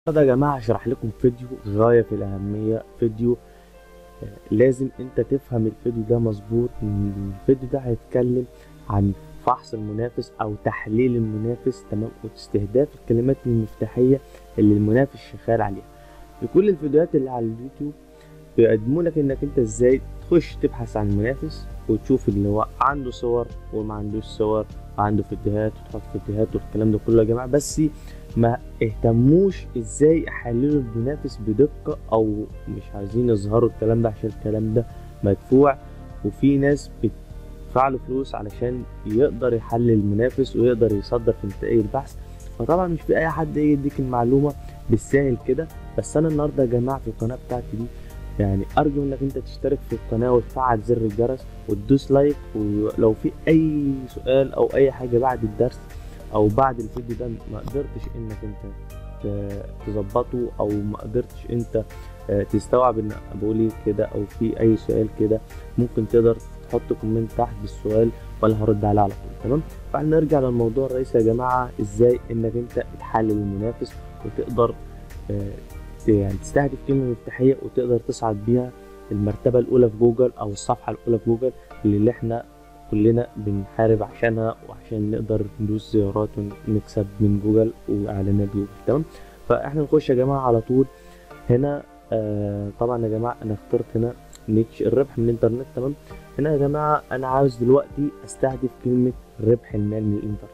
النهارده يا جماعة هشرح لكم فيديو غاية في الأهمية فيديو آه، لازم انت تفهم الفيديو ده مظبوط الفيديو ده هيتكلم عن فحص المنافس او تحليل المنافس تمام واستهداف الكلمات المفتاحية اللي المنافس شغال عليها في كل الفيديوهات اللي على اليوتيوب بيقدموا لك انك انت ازاي تخش تبحث عن المنافس وتشوف اللي هو عنده صور وما عندوش صور وعنده فيديوهات وتحط فيديوهات والكلام ده كله يا جماعة بس ما اهتموش ازاي يحللوا المنافس بدقة او مش عايزين يظهروا الكلام ده عشان الكلام ده مدفوع وفي ناس بتدفع له فلوس علشان يقدر يحلل المنافس ويقدر يصدر في نتائج البحث فطبعا مش في اي حد يجي يديك المعلومة بالسهل كده بس انا النهارده يا جماعة في القناة بتاعتي دي يعني ارجو انك انت تشترك في القناة وتفعل زر الجرس وتدوس لايك ولو في اي سؤال او اي حاجة بعد الدرس او بعد الفيديو ده ما قدرتش انك انت ت- تظبطه او ما قدرتش انت آه، تستوعب ان بقول ايه كده او في اي سؤال كده ممكن تقدر تحط كومنت تحت بالسؤال وانا هرد عليه على طول تمام فنرجع للموضوع الرئيسي يا جماعه ازاي انك انت تحلل المنافس وتقدر آه، ت- يعني تستهدف كلمه مفتاحيه وتقدر تصعد بيها المرتبه الاولى في جوجل او الصفحه الاولى في جوجل اللي احنا كلنا بنحارب عشانها وعشان نقدر ندوس زيارات ونكسب من جوجل واعلانات جوجل تمام فاحنا نخش يا جماعه على طول هنا آه طبعا يا جماعه انا اخترت هنا نيتش الربح من الانترنت تمام هنا يا جماعه انا عاوز دلوقتي استهدف كلمه ربح المال من الانترنت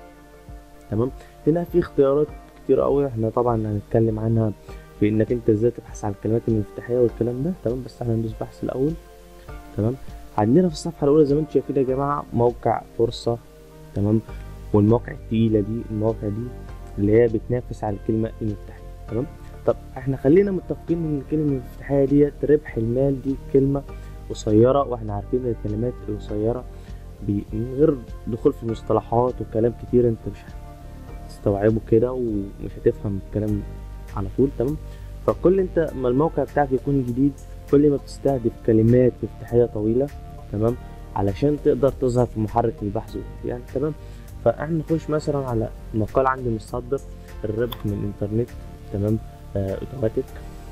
تمام هنا في اختيارات كتير قوي احنا طبعا هنتكلم عنها في انك انت ازاي تبحث عن الكلمات المفتاحيه والكلام ده تمام بس احنا ندوس بحث الاول تمام عندنا في الصفحه الاولى زي ما انتم شايفين يا جماعه موقع فرصه تمام والمواقع التقيله دي المواقع دي اللي هي بتنافس على الكلمه المفتاحيه تمام طب احنا خلينا متفقين ان الكلمه المفتاحيه ديت ربح المال دي كلمه قصيره واحنا عارفين ان الكلمات القصيره بي- من غير دخول في مصطلحات وكلام كتير انت مش هتستوعبه كده ومش هتفهم الكلام على طول تمام فكل انت ما الموقع بتاعك يكون جديد كل ما بتستهدف كلمات مفتاحيه طويله تمام علشان تقدر تظهر في محرك البحث يعني تمام فاحنا نخش مثلا على مقال عندي متصدر الربح من الانترنت تمام آه، اوتوماتيك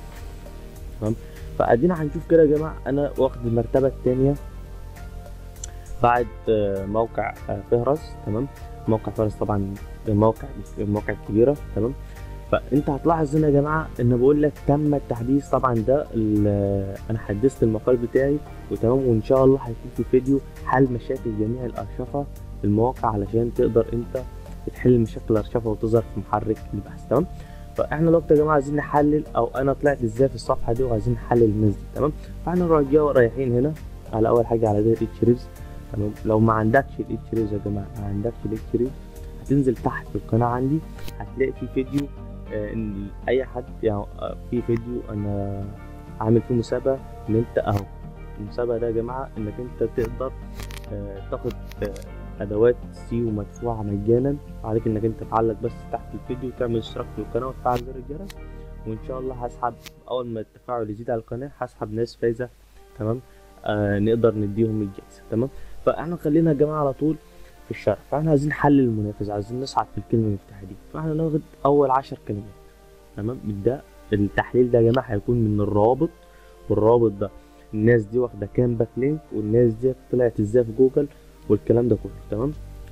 تمام فادينا هنشوف كده يا جماعه انا واخد المرتبه الثانيه بعد آه، موقع آه، فهرس تمام موقع فهرس طبعا الموقع المواقع الكبيره تمام فانت هتلاحظ هنا يا جماعه ان بقول لك تم التحديث طبعا ده ال- انا حدثت المقال بتاعي وتمام وان شاء الله هيكون في فيديو حل مشاكل جميع الارشفه في المواقع علشان تقدر انت تحل مشاكل الارشفه وتظهر في محرك البحث تمام فاحنا دلوقتي يا جماعه عايزين نحلل او انا طلعت ازاي في الصفحه دي وعايزين نحلل الناس دي تمام فاحنا نروح جاي رايحين هنا على اول حاجه على دايره اتش ريفز تمام لو ما عندكش الاتش ريفز يا جماعه ما عندكش الاتش ريفز هتنزل تحت في القناه عندي هتلاقي في فيديو آه، ان اي حد يعني آه، في فيديو انا عامل فيه مسابقه ان انت اهو المسابقه ده يا جماعه انك انت تقدر آه، تاخد آه، ادوات سيو مدفوعه مجانا عليك انك انت تعلق بس تحت الفيديو وتعمل اشتراك في القناه وتفعل زر الجرس وان شاء الله هسحب اول ما التفاعل يزيد على القناه هسحب ناس فايزه تمام آه نقدر نديهم الجائزه تمام فاحنا خلينا يا جماعه على طول في الشرح فاحنا عايزين نحلل المنافس عايزين نصعد في الكلمه المفتاحيه دي فاحنا ناخد اول عشر كلمات تمام ده التحليل ده يا جماعه هيكون من الروابط والروابط ده الناس دي واخده كام باك لينك والناس دي طلعت ازاي في جوجل والكلام ده كله تمام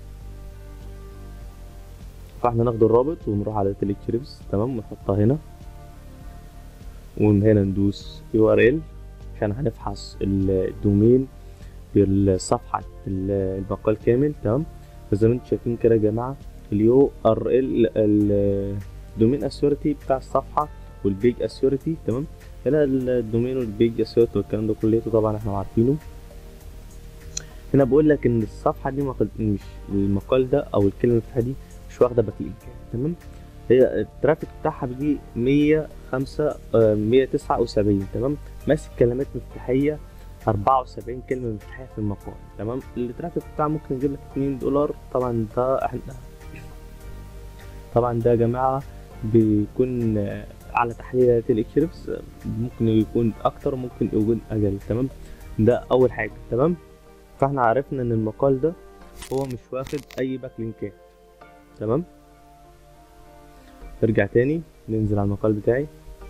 فاحنا ناخد الرابط ونروح على تليكشريبس تمام ونحطها هنا ومن هنا ندوس يو ار ال عشان هنفحص الدومين في الصفحة ال- المقال كامل تمام فزي ما انتم شايفين كده يا جماعة اليو ار ال الدومين اسيورتي بتاع الصفحة والبيج اسيورتي تمام هنا الدومين والبيج اسيورتي والكلام ده كله طبعا احنا عارفينه هنا بقول لك ان الصفحة دي مقال مش المقال ده او الكلمة المفتاحية دي مش واخدة باكين تمام هي الترافيك بتاعها بيجي 105 آه، 179 تمام ماسك كلمات مفتاحية 74 كلمة مفتاحية في المقال تمام الترافيك بتاعها ممكن يجيب لك 2 دولار طبعا ده احنا طبعا ده يا جماعة بيكون آه، على تحليل الاكشربس ممكن يكون اكتر وممكن يكون اقل تمام ده اول حاجة تمام فاحنا عرفنا ان المقال ده هو مش واخد اي باك لينكات تمام نرجع تاني ننزل على المقال بتاعي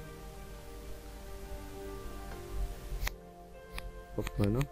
حط هنا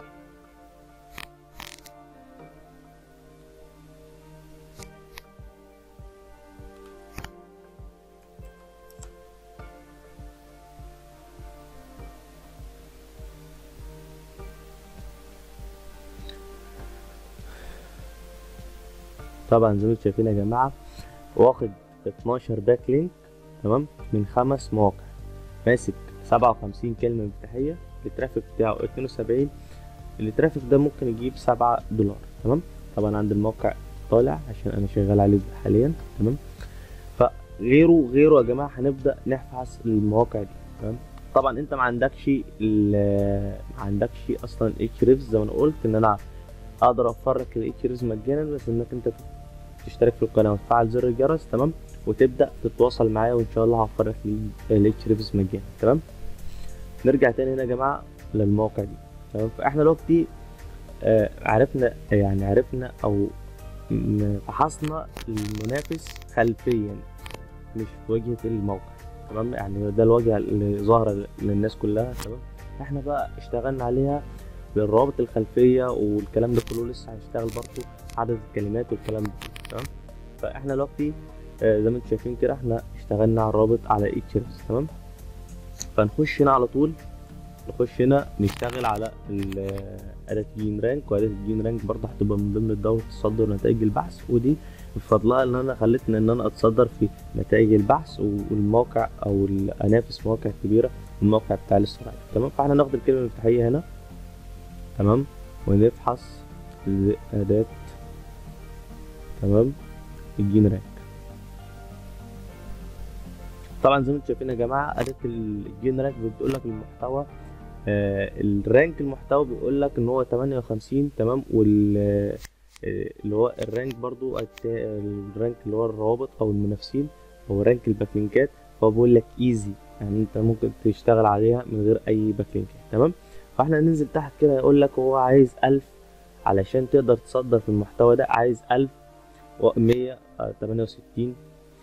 طبعا زي ما انتم شايفين يا جماعه واخد 12 باك لينك تمام من خمس مواقع ماسك 57 كلمه مفتاحيه الترافيك بتاعه 72 الترافيك ده ممكن يجيب 7 دولار تمام طبعا عند الموقع طالع عشان انا شغال عليه حاليا تمام فغيره غيره يا جماعه هنبدا نفحص المواقع دي تمام طبعا انت ما عندكش ال- ما عندكش اصلا اتش ريفز زي ما انا قلت ان انا اقدر اوفر لك الاتش ريفز مجانا بس انك انت تشترك في القناه وتفعل زر الجرس تمام وتبدا تتواصل معايا وان شاء الله هوفر لك الاتش ريفز مجانا تمام نرجع تاني هنا يا جماعه للموقع دي تمام فاحنا دلوقتي آه عرفنا يعني عرفنا او م- فحصنا المنافس خلفيا مش في واجهه الموقع تمام يعني ده الواجهه اللي ظاهره للناس كلها تمام احنا بقى اشتغلنا عليها بالروابط الخلفيه والكلام ده كله لسه هنشتغل برضه عدد الكلمات والكلام ده تمام فاحنا دلوقتي آه، زي ما انتم شايفين كده احنا اشتغلنا على الرابط على ايتش ريفز تمام فنخش هنا على طول نخش هنا نشتغل على ال- أداة جين رانك وأداة الجين رانك برضه هتبقى من ضمن دورة تصدر نتائج البحث ودي بفضلها ان انا خلتني ان انا اتصدر في نتائج البحث والموقع او ال- انافس مواقع كبيرة الموقع بتاع الاستراتيجي تمام فاحنا ناخد الكلمة المفتاحية هنا تمام ونفحص أداة تمام الجين رانك طبعا زي ما انتم شايفين يا جماعه اداه الجين رانك بتقول لك المحتوى آه الرانك المحتوى بيقول لك ان هو 58 تمام وال آه، اللي هو الرانك برضو التا- الرانك اللي هو الروابط او المنافسين او رانك الباكلينكات هو بيقول لك ايزي يعني انت ممكن تشتغل عليها من غير اي باكلينكات تمام فاحنا ننزل تحت كده يقول لك هو عايز 1000 علشان تقدر تصدر في المحتوى ده عايز 1168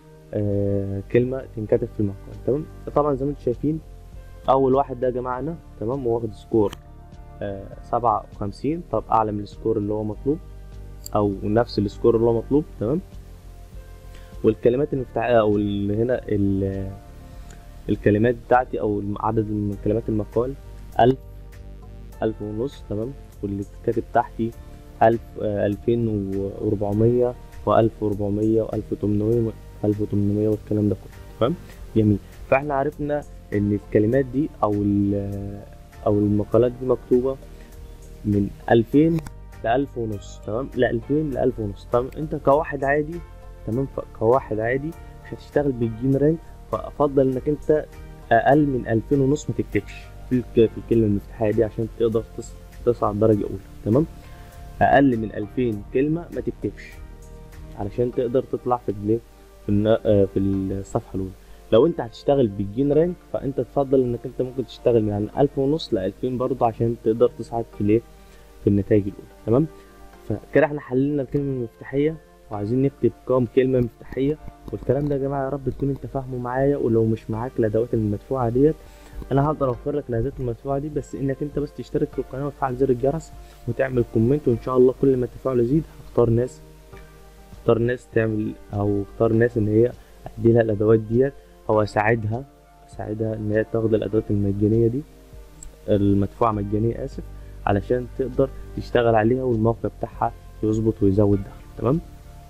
آه كلمة تنكتب في المقال تمام طبعا زي ما انتم شايفين أول واحد ده يا جماعة أنا تمام واخد سكور آه سبعة وخمسين طب أعلى من السكور اللي هو مطلوب أو نفس السكور اللي هو مطلوب تمام والكلمات المفتاحية أو اللي هنا ال- الكلمات بتاعتي أو عدد من كلمات المقال ألف ألف ونص تمام واللي كاتب تحتي ألف ألفين وربعمية وألف وربعمية وألف وتمنمية 1800 والكلام ده كله تمام جميل فاحنا عرفنا ان الكلمات دي او ال- او المقالات دي مكتوبه من 2000 ل 1000 ونص تمام لا 2000 ل 1000 ونص تمام انت كواحد عادي تمام ف- كواحد عادي مش هتشتغل بالجين رانك فافضل انك انت اقل من 2000 ونص ما تكتبش في الك- في الكلمه المفتاحيه دي عشان تقدر تص- تصعد درجه اولى تمام اقل من 2000 كلمه ما تكتبش علشان تقدر تطلع في البلاي في النا- آه، في الصفحه الاولى لو انت هتشتغل بالجين رانك فانت تفضل انك انت ممكن تشتغل من 1000 ونص ل 2000 برضه عشان تقدر تصعد في الايه في النتائج الاولى تمام فكده احنا حللنا الكلمه المفتاحيه وعايزين نكتب كام كلمه مفتاحيه والكلام ده يا جماعه يا رب تكون انت فاهمه معايا ولو مش معاك الادوات المدفوعه ديت انا هقدر اوفر لك الادوات المدفوعه دي بس انك انت بس تشترك في القناه وتفعل زر الجرس وتعمل كومنت وان شاء الله كل ما التفاعل يزيد هختار ناس اختار ناس تعمل او اختار ناس ان هي ادي لها الادوات ديت او اساعدها اساعدها ان هي تاخد الادوات المجانيه دي المدفوعه مجانيه اسف علشان تقدر تشتغل عليها والموقع بتاعها يظبط ويزود دخل تمام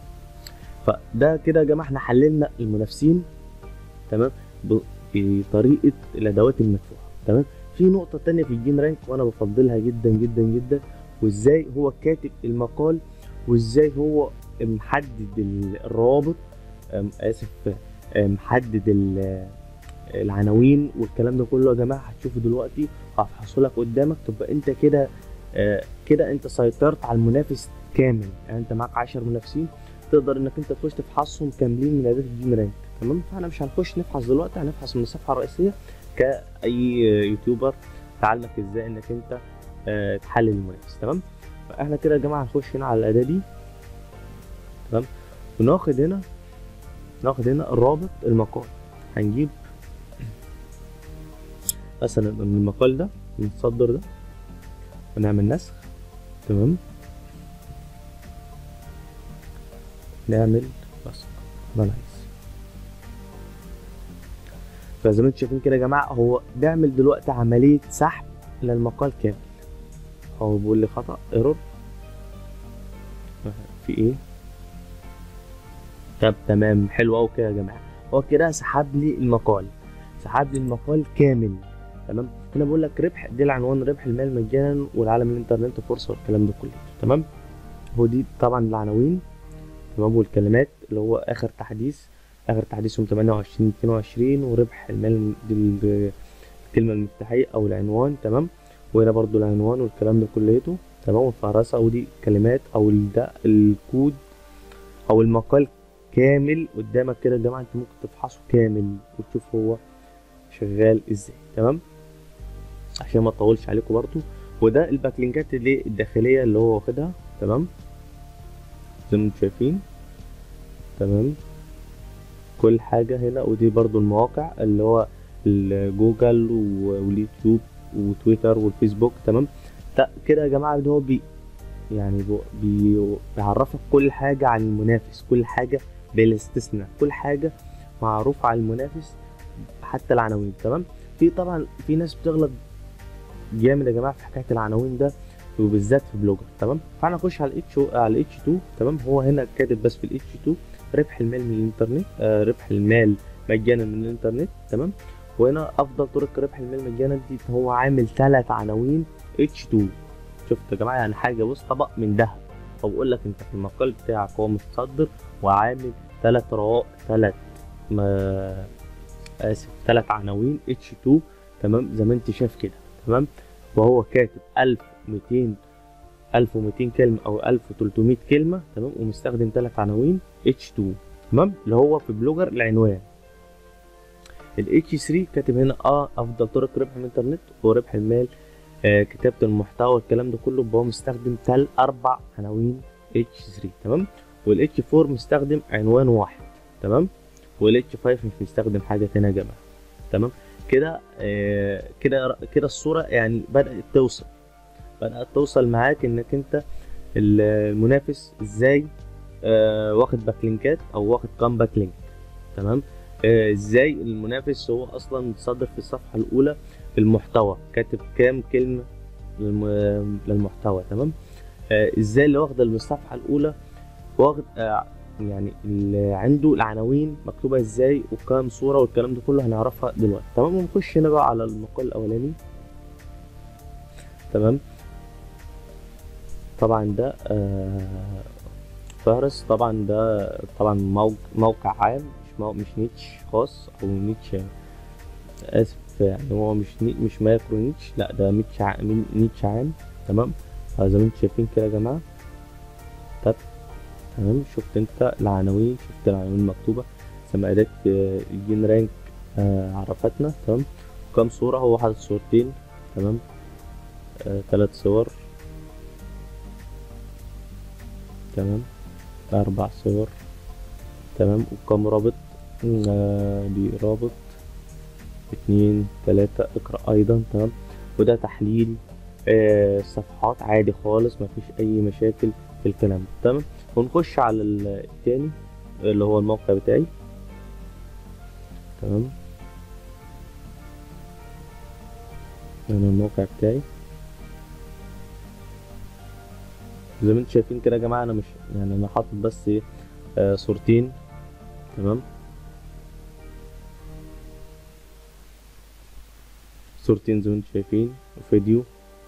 فده كده يا جماعه احنا حللنا المنافسين تمام ب- بطريقه الادوات المدفوعه تمام في نقطه تانية في الجين رانك وانا بفضلها جدا جدا جدا وازاي هو كاتب المقال وازاي هو محدد ال- الروابط أم، اسف أم، محدد ال- العناوين والكلام ده كله يا جماعه هتشوفه دلوقتي هفحصه لك قدامك تبقى انت كده آه، كده انت سيطرت على المنافس كامل يعني انت معاك 10 منافسين تقدر انك انت تخش تفحصهم كاملين من اداه الجيم رانك تمام فاحنا مش هنخش نفحص دلوقتي هنفحص من الصفحه الرئيسيه كاي يوتيوبر تعلمك ازاي انك انت آه، تحلل المنافس تمام فاحنا كده يا جماعه هنخش هنا على الاداه دي تمام وناخد هنا ناخد هنا الرابط المقال هنجيب مثلا من المقال ده من الصدر ده ونعمل نسخ تمام نعمل بس ده انا عايز فزي ما انتم شايفين كده يا جماعه هو بيعمل دلوقتي عمليه سحب للمقال كامل هو بيقول لي خطا ايرور في ايه طب تمام حلو قوي كده يا جماعه هو كده سحب لي المقال سحب لي المقال كامل تمام هنا بقول لك ربح دي العنوان ربح المال مجانا والعالم الانترنت فرصه والكلام ده كله تمام هو دي طبعا العناوين تمام والكلمات اللي هو اخر تحديث اخر تحديث يوم 28 22 وربح المال دي ال- الكلمه المفتاحيه او العنوان تمام وهنا برضو العنوان والكلام ده كليته تمام والفهرسه ودي كلمات او ال- ده الكود او المقال كامل قدامك كده يا جماعه انت ممكن تفحصه كامل وتشوف هو شغال ازاي تمام عشان ما اطولش عليكم برضو وده الباك لينكات اللي الداخليه اللي هو واخدها تمام زي ما انتم شايفين تمام كل حاجه هنا ودي برضو المواقع اللي هو الجوجل و- واليوتيوب وتويتر والفيسبوك تمام ده كده يا جماعه اللي هو بي يعني بو- بي بيعرفك كل حاجه عن المنافس كل حاجه بلا استثناء كل حاجه معروفه عن المنافس حتى العناوين تمام في طبعا في ناس بتغلط جامد يا جماعه في حكايه العناوين ده وبالذات في بلوجر تمام فانا اخش على الاتش على الاتش 2 تمام هو هنا كاتب بس في الاتش 2 ربح المال من الانترنت آه ربح المال مجانا من الانترنت تمام وهنا افضل طرق ربح المال مجانا دي هو عامل ثلاث عناوين اتش 2 شفت يا جماعه يعني حاجه بص طبق من ذهب فبقول لك انت في المقال بتاعك هو متصدر وعامل ثلاث رواق ثلاث ما اسف ثلاث عناوين اتش 2 تمام زي ما انت شايف كده تمام وهو كاتب 1200 1200 كلمة أو 1300 كلمة تمام ومستخدم ثلاث عناوين H2 تمام اللي هو في بلوجر العنوان ال H3 كاتب هنا اه أفضل طرق ربح من الإنترنت وربح المال آه كتابة المحتوى الكلام ده كله هو مستخدم تل أربع عناوين H3 تمام وال H4 مستخدم عنوان واحد تمام وال H5 مش مستخدم حاجة تانية يا جماعة تمام كده آه كده كده الصورة يعني بدأت توصل بدأت توصل معاك انك انت المنافس ازاي آه واخد باك لينكات او واخد كام باك لينك تمام آه ازاي المنافس هو اصلا متصدر في الصفحة الاولى في المحتوى كاتب كام كلمة للم- للمحتوى تمام آه ازاي اللي واخد الصفحة الاولى واخد آه يعني اللي عنده العناوين مكتوبة ازاي وكام صورة والكلام ده كله هنعرفها دلوقتي تمام ونخش هنا بقى على المقال الاولاني تمام طبعا ده آه، فهرس طبعا ده طبعا موقع, موقع عام مش مو مش نيتش خاص او نيتش اسف يعني هو مش ني مش مايكرو نيتش لا ده نيتش ع- نيتش عام تمام آه، زي ما انتم شايفين كده يا جماعه طب تمام شفت انت العناوين شفت العناوين مكتوبه زي اداه آه، الجين رانك آه، عرفتنا تمام كام صوره هو حاطط صورتين تمام آه، ثلاث صور تمام أربع صور تمام وكم رابط آه، دي رابط اتنين تلاتة اقرأ أيضا تمام وده تحليل آه، صفحات عادي خالص مفيش أي مشاكل في الكلام ده تمام ونخش على ال- التاني اللي هو الموقع بتاعي تمام أنا الموقع بتاعي زي ما انتم شايفين كده يا جماعه انا مش يعني انا حاطط بس ايه آه صورتين تمام صورتين زي ما انتم شايفين وفيديو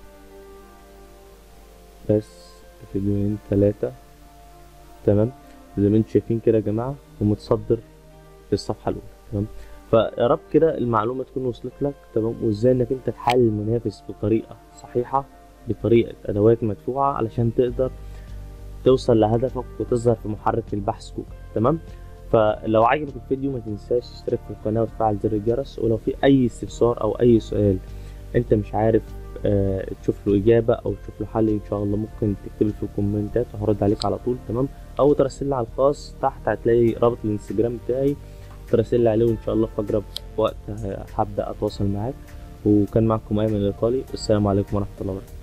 بس فيديوهين ثلاثة تمام زي ما انتم شايفين كده يا جماعة ومتصدر في الصفحة الأولى تمام فيا رب كده المعلومة تكون وصلت لك تمام وازاي انك انت تحلل المنافس بطريقة صحيحة بطريقة أدوات مدفوعة علشان تقدر توصل لهدفك وتظهر في محرك البحث جوجل تمام فلو عجبك الفيديو ما تنساش تشترك في القناة وتفعل زر الجرس ولو في أي استفسار أو أي سؤال أنت مش عارف آه تشوف له إجابة أو تشوف له حل إن شاء الله ممكن تكتب لي في الكومنتات وهرد عليك على طول تمام أو ترسل لي على الخاص تحت هتلاقي رابط الانستجرام بتاعي حط راسل عليه وان شاء الله في اقرب وقت ه- هبدا اتواصل معاك وكان معكم ايمن القالي والسلام عليكم ورحمه الله وبركاته